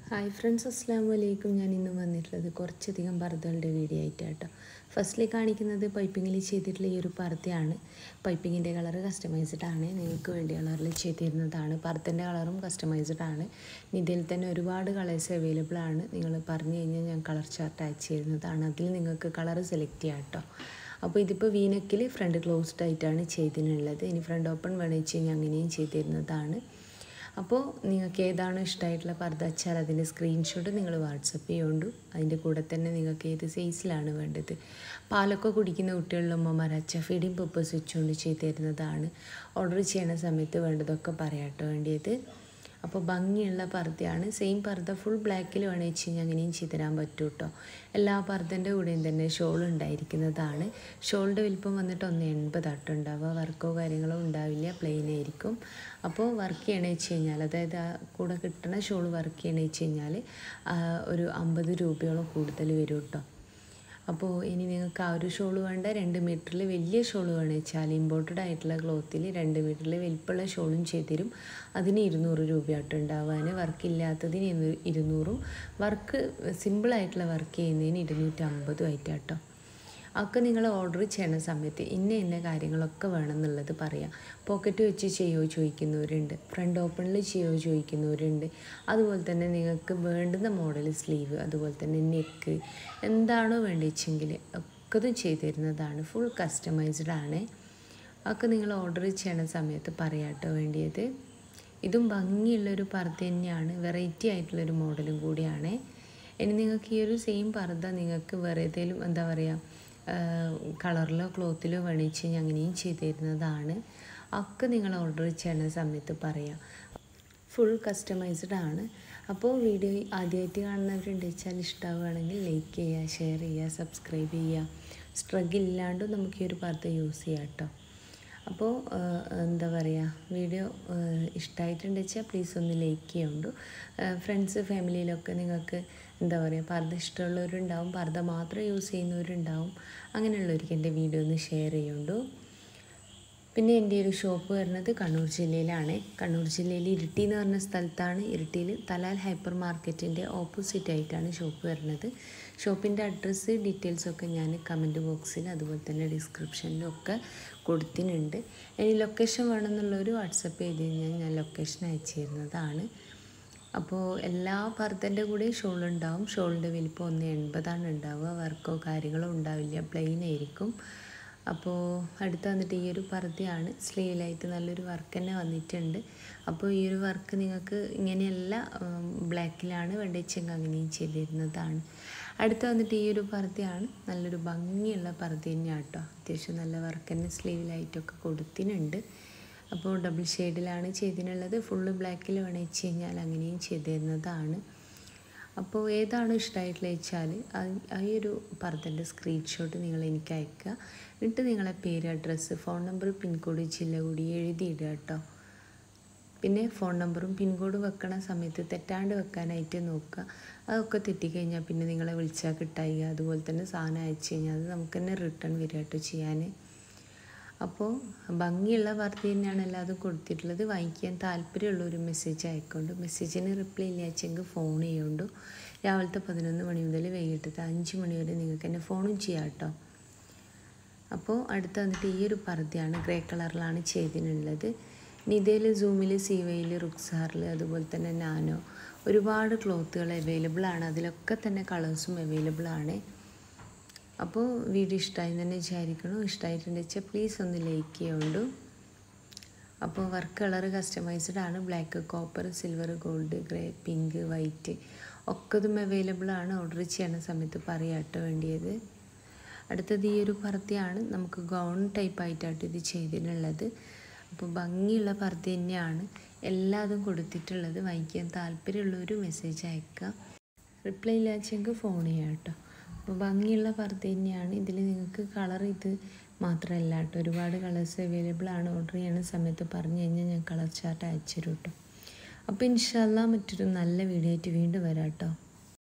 hi friends അസ്സാം വലൈക്കും ഞാൻ ഇന്ന് വന്നിട്ടുള്ളത് കുറച്ചധികം പർദ്ദകളുടെ വീഡിയോ ആയിട്ടാട്ടോ ഫസ്റ്റിൽ കാണിക്കുന്നത് പൈപ്പിങ്ങിൽ ചെയ്തിട്ടുള്ള ഈ ഒരു പർദ്ദയാണ് പൈപ്പിങ്ങിൻ്റെ കളർ കസ്റ്റമൈസ്ഡ് ആണ് നിങ്ങൾക്ക് വേണ്ടി കളറിൽ ചെയ്തിരുന്നതാണ് പർദ്ദൻ്റെ കളറും കസ്റ്റമൈസ്ഡ് ആണ് ഇതിൽ തന്നെ ഒരുപാട് കളേഴ്സ് അവൈലബിൾ ആണ് നിങ്ങൾ പറഞ്ഞു കഴിഞ്ഞാൽ ഞാൻ കളർ ചാർട്ട് അയച്ചു തരുന്നതാണ് അതിൽ നിങ്ങൾക്ക് കളർ സെലക്ട് ചെയ്യാം കേട്ടോ അപ്പോൾ ഇതിപ്പോൾ വീനക്കിൽ ഫ്രണ്ട് ക്ലോസ്ഡ് ആയിട്ടാണ് ചെയ്തിട്ടുള്ളത് ഇനി ഫ്രണ്ട് ഓപ്പൺ വേണമെന്ന് വെച്ച് കഴിഞ്ഞാൽ അങ്ങനെയും ചെയ്തിരുന്നതാണ് അപ്പോൾ നിങ്ങൾക്ക് ഏതാണോ ഇഷ്ടമായിട്ടുള്ള പർദ്ദ വെച്ചാൽ അതിൻ്റെ സ്ക്രീൻഷോട്ട് നിങ്ങൾ വാട്സപ്പ് ചെയ്യുകൊണ്ടു അതിൻ്റെ കൂടെ തന്നെ നിങ്ങൾക്ക് ഏത് സൈസിലാണ് വേണ്ടത് പാലൊക്കെ കുടിക്കുന്ന കുട്ടികളിൽ ഉമ്മമാർ അച്ഛ ഫീഡിങ് പർപ്പസ് വെച്ചുകൊണ്ട് ചെയ്തു തരുന്നതാണ് ഓർഡർ ചെയ്യണ സമയത്ത് വേണ്ടതൊക്കെ പറയാട്ടോ വേണ്ടിയത് അപ്പോൾ ഭംഗിയുള്ള പർദ്ദയാണ് സെയിം പർദ്ദ ഫുൾ ബ്ലാക്കിൽ വേണമെന്ന് വെച്ച് കഴിഞ്ഞാൽ അങ്ങനെയും ചെയ്തു തരാൻ പറ്റും കേട്ടോ എല്ലാ പർദ്ദൻ്റെ കൂടെയും തന്നെ ഷോൾ ഉണ്ടായിരിക്കുന്നതാണ് ഷോളിൻ്റെ വലിപ്പം വന്നിട്ട് ഒന്ന് എൺപതാട്ടോ ഉണ്ടാവുക വർക്കോ കാര്യങ്ങളോ ഉണ്ടാവില്ല പ്ലെയിൻ ആയിരിക്കും അപ്പോൾ വർക്ക് ചെയ്യണമെന്ന് വെച്ച് കഴിഞ്ഞാൽ അതായത് ആ കൂടെ കിട്ടുന്ന ഷോൾ വർക്ക് ചെയ്യണമെന്ന് വെച്ച് കഴിഞ്ഞാൽ ഒരു അമ്പത് രൂപയോളം കൂടുതൽ വരും കേട്ടോ അപ്പോൾ ഇനി നിങ്ങൾക്ക് ആ ഒരു ഷോൾ വേണ്ട രണ്ട് മീറ്ററിൽ വലിയ ഷോൾ വേണമെന്ന് വെച്ചാൽ ഇമ്പോർട്ടഡ് ആയിട്ടുള്ള ക്ലോത്തിൽ രണ്ട് മീറ്ററിൽ വലിപ്പമുള്ള ഷോളും ചെയ്തുതരും അതിന് ഇരുന്നൂറ് രൂപയായിട്ട് ഉണ്ടാവാൻ വർക്ക് ഇല്ലാത്തതിന് ഇരുന്നൂറും വർക്ക് സിമ്പിളായിട്ടുള്ള വർക്ക് ചെയ്യുന്നതിന് ഇരുന്നൂറ്റമ്പതും ആയിട്ടാട്ടോ ഒക്കെ നിങ്ങൾ ഓർഡർ ചെയ്യണ സമയത്ത് ഇന്ന ഇന്ന കാര്യങ്ങളൊക്കെ വേണമെന്നുള്ളത് പറയാം പോക്കറ്റ് വെച്ച് ചെയ്യുമോ ചോദിക്കുന്നവരുണ്ട് ഫ്രണ്ട് ഓപ്പണിൽ ചെയ്യുമോ ചോദിക്കുന്നവരുണ്ട് അതുപോലെ തന്നെ നിങ്ങൾക്ക് വേണ്ടുന്ന മോഡൽ സ്ലീവ് അതുപോലെ തന്നെ നെക്ക് എന്താണോ വേണ്ടിച്ചെങ്കിൽ ഒക്കെ ഇതും ചെയ്തു തരുന്നതാണ് ഫുൾ കസ്റ്റമൈസ്ഡ് ആണ് ഒക്കെ നിങ്ങൾ ഓർഡർ ചെയ്യണ സമയത്ത് പറയാട്ടോ വേണ്ടിയത് ഇതും ഭംഗിയുള്ളൊരു പർദ്ദ തന്നെയാണ് വെറൈറ്റി ആയിട്ടുള്ളൊരു മോഡലും കൂടിയാണ് ഇനി നിങ്ങൾക്ക് ഈ ഒരു സെയിം പർദ്ദ നിങ്ങൾക്ക് വേറെ ഏതെങ്കിലും എന്താ പറയുക കളറിലോ ക്ലോത്തിലോ വേണിച്ച് അങ്ങനെയും ചെയ്തു തരുന്നതാണ് ഒക്കെ നിങ്ങൾ ഓർഡർ ചെയ്യുന്ന സമയത്ത് പറയാം ഫുൾ കസ്റ്റമൈസ്ഡ് ആണ് അപ്പോൾ വീഡിയോ ആദ്യമായിട്ട് കാണുന്നവരുണ്ട് വെച്ചാൽ ഇഷ്ടമാവുകയാണെങ്കിൽ ലൈക്ക് ചെയ്യുക ഷെയർ ചെയ്യുക സബ്സ്ക്രൈബ് ചെയ്യുക സ്ട്രഗിൾ ഇല്ലാണ്ടും നമുക്ക് ഈ ഒരു പർദ്ദ യൂസ് ചെയ്യാം കേട്ടോ അപ്പോൾ എന്താ പറയുക വീഡിയോ ഇഷ്ടമായിട്ടുണ്ട് വെച്ചാൽ പ്ലീസ് ഒന്ന് ലൈക്ക് ചെയ്യുന്നുണ്ട് ഫ്രണ്ട്സ് ഫാമിലിയിലൊക്കെ നിങ്ങൾക്ക് എന്താ പറയുക പർദ്ദ ഇഷ്ടമുള്ളവരുണ്ടാവും പർദ്ദ മാത്രം യൂസ് ചെയ്യുന്നവരുണ്ടാവും അങ്ങനെയുള്ളവർക്ക് എൻ്റെ വീഡിയോ ഒന്ന് ഷെയർ ചെയ്യുന്നുണ്ട് പിന്നെ എൻ്റെ ഒരു ഷോപ്പ് വരുന്നത് കണ്ണൂർ ജില്ലയിലാണ് കണ്ണൂർ ജില്ലയിൽ ഇരിട്ടി എന്ന് പറഞ്ഞ സ്ഥലത്താണ് ഇരിട്ടിയിൽ തലാൽ ഹൈപ്പർ മാർക്കറ്റിൻ്റെ ഓപ്പോസിറ്റ് ആയിട്ടാണ് ഷോപ്പ് വരുന്നത് ഷോപ്പിൻ്റെ അഡ്രസ്സ് ഡീറ്റെയിൽസൊക്കെ ഞാൻ കമൻറ്റ് ബോക്സിൽ അതുപോലെ തന്നെ ഡിസ്ക്രിപ്ഷനിലും ഒക്കെ കൊടുത്തിട്ടുണ്ട് ഇനി ലൊക്കേഷൻ വേണമെന്നുള്ളവർ വാട്സപ്പ് ചെയ്ത് കഴിഞ്ഞാൽ ഞാൻ ലൊക്കേഷൻ അയച്ചു തരുന്നതാണ് അപ്പോൾ എല്ലാ പർദ്ദൻ്റെ കൂടെയും ഷോൾ ഉണ്ടാവും ഷോളിൻ്റെ വലിപ്പം ഒന്ന് എൺപതാണ് ഉണ്ടാവുക വർക്കോ കാര്യങ്ങളോ ഉണ്ടാവില്ല പ്ലെയിൻ ആയിരിക്കും അപ്പോൾ അടുത്ത് വന്നിട്ട് ഈ ഒരു പർദ്ദയാണ് സ്ലീവിലായിട്ട് നല്ലൊരു വർക്ക് തന്നെ വന്നിട്ടുണ്ട് അപ്പോൾ ഈ ഒരു വർക്ക് നിങ്ങൾക്ക് ഇങ്ങനെയല്ല ബ്ലാക്കിലാണ് വേണ്ടിച്ചെങ്കിൽ അങ്ങനെയും ചെയ്തിരുന്നതാണ് അടുത്ത് വന്നിട്ട് ഈ ഒരു പർദ്ദയാണ് നല്ലൊരു ഭംഗിയുള്ള പർദ്ദ തന്നെയാണ് കേട്ടോ അത്യാവശ്യം നല്ല വർക്ക് തന്നെ സ്ലീവിലായിട്ടൊക്കെ കൊടുത്തിട്ടുണ്ട് അപ്പോൾ ഡബിൾ ഷെയ്ഡിലാണ് ചെയ്തിട്ടുള്ളത് ഫുള്ള് ബ്ലാക്കിൽ വേണമെന്ന് വെച്ച് കഴിഞ്ഞാൽ അങ്ങനെയും ചെയ്തിരുന്നതാണ് അപ്പോൾ ഏതാണ് ഇഷ്ടമായിട്ടുള്ള വെച്ചാൽ ഈ ഒരു പർദ്ദൻ്റെ സ്ക്രീൻഷോട്ട് നിങ്ങൾ എനിക്ക് അയക്കുക എന്നിട്ട് നിങ്ങളെ പേര് അഡ്രസ്സ് ഫോൺ നമ്പർ പിൻകോഡ് ജില്ല കൂടി എഴുതിയിടുക കേട്ടോ പിന്നെ ഫോൺ നമ്പറും പിൻകോഡ് വെക്കണ സമയത്ത് തെറ്റാണ്ട് വെക്കാനായിട്ട് നോക്കുക അതൊക്കെ തെറ്റിക്കഴിഞ്ഞാൽ പിന്നെ നിങ്ങളെ വിളിച്ചാൽ കിട്ടായി അതുപോലെ തന്നെ സാധനം അയച്ചു കഴിഞ്ഞാൽ അത് നമുക്ക് തന്നെ റിട്ടേൺ വരിക കേട്ടോ ചെയ്യാൻ അപ്പോൾ ഭംഗിയുള്ള വാർത്ത തന്നെയാണ് എല്ലാതും കൊടുത്തിട്ടുള്ളത് വാങ്ങിക്കാൻ താല്പര്യമുള്ള ഒരു മെസ്സേജ് അയക്കൊണ്ട് മെസ്സേജിന് റിപ്ലൈ ഇല്ലാച്ചെങ്കിൽ ഫോൺ ചെയ്യുകൊണ്ട് രാവിലത്തെ പതിനൊന്ന് മണി മുതൽ വൈകിട്ടത്തെ അഞ്ച് മണി വരെ നിങ്ങൾക്ക് എന്നെ ഫോണും ചെയ്യാം കേട്ടോ അപ്പോൾ അടുത്ത് വന്നിട്ട് ഈ ഒരു പർദ്ദയാണ് ഗ്രേ കളറിലാണ് ചെയ്തിട്ടുള്ളത് നിതയിൽ സൂമിൽ സീവയിൽ റുക്സാറിൽ അതുപോലെ തന്നെ നാനോ ഒരുപാട് ക്ലോത്തുകൾ അവൈലബിൾ ആണ് അതിലൊക്കെ തന്നെ കളേഴ്സും അവൈലബിൾ ആണ് അപ്പോൾ വീഡിയോ ഇഷ്ടമായി തന്നെ വിചാരിക്കണം ഇഷ്ടമായിട്ടുണ്ട് വെച്ചാൽ പ്ലീസ് ഒന്ന് ലൈക്ക് ചെയ്യുന്നുണ്ട് അപ്പോൾ വർക്ക് കളർ കസ്റ്റമൈസ്ഡ് ആണ് black copper silver gold grey pink white ഒക്കെ ഇതും അവൈലബിൾ ആണ് ഓർഡർ ചെയ്യണ സമയത്ത് പറയാട്ടോ വേണ്ടിയത് അടുത്തത് ഈ ഒരു പർദ്ദയാണ് നമുക്ക് ഗൗൺ ടൈപ്പ് ആയിട്ടാണ് ഇത് ചെയ്തിട്ടുള്ളത് അപ്പോൾ ഭംഗിയുള്ള പർദ്ദ തന്നെയാണ് എല്ലാതും കൊടുത്തിട്ടുള്ളത് വാങ്ങിക്കാൻ താല്പര്യമുള്ള ഒരു മെസ്സേജ് അയക്കുക റിപ്ലൈ ഇല്ലാച്ചെങ്കിൽ ഫോൺ ചെയ്യാം കേട്ടോ അപ്പോൾ ഭംഗിയുള്ള പർദ്ദ തന്നെയാണ് ഇതിൽ നിങ്ങൾക്ക് കളർ ഇത് മാത്രമല്ല കേട്ടോ ഒരുപാട് കളേഴ്സ് അവൈലബിൾ ആണ് ഓർഡർ ചെയ്യുന്ന സമയത്ത് പറഞ്ഞു കഴിഞ്ഞാൽ ഞാൻ കളർ ചാർട്ട് അയച്ചു തരും കേട്ടോ അപ്പോൾ ഇൻഷാല്ല മറ്റൊരു നല്ല വീഡിയോ ആയിട്ട് വീണ്ടും വരാം കേട്ടോ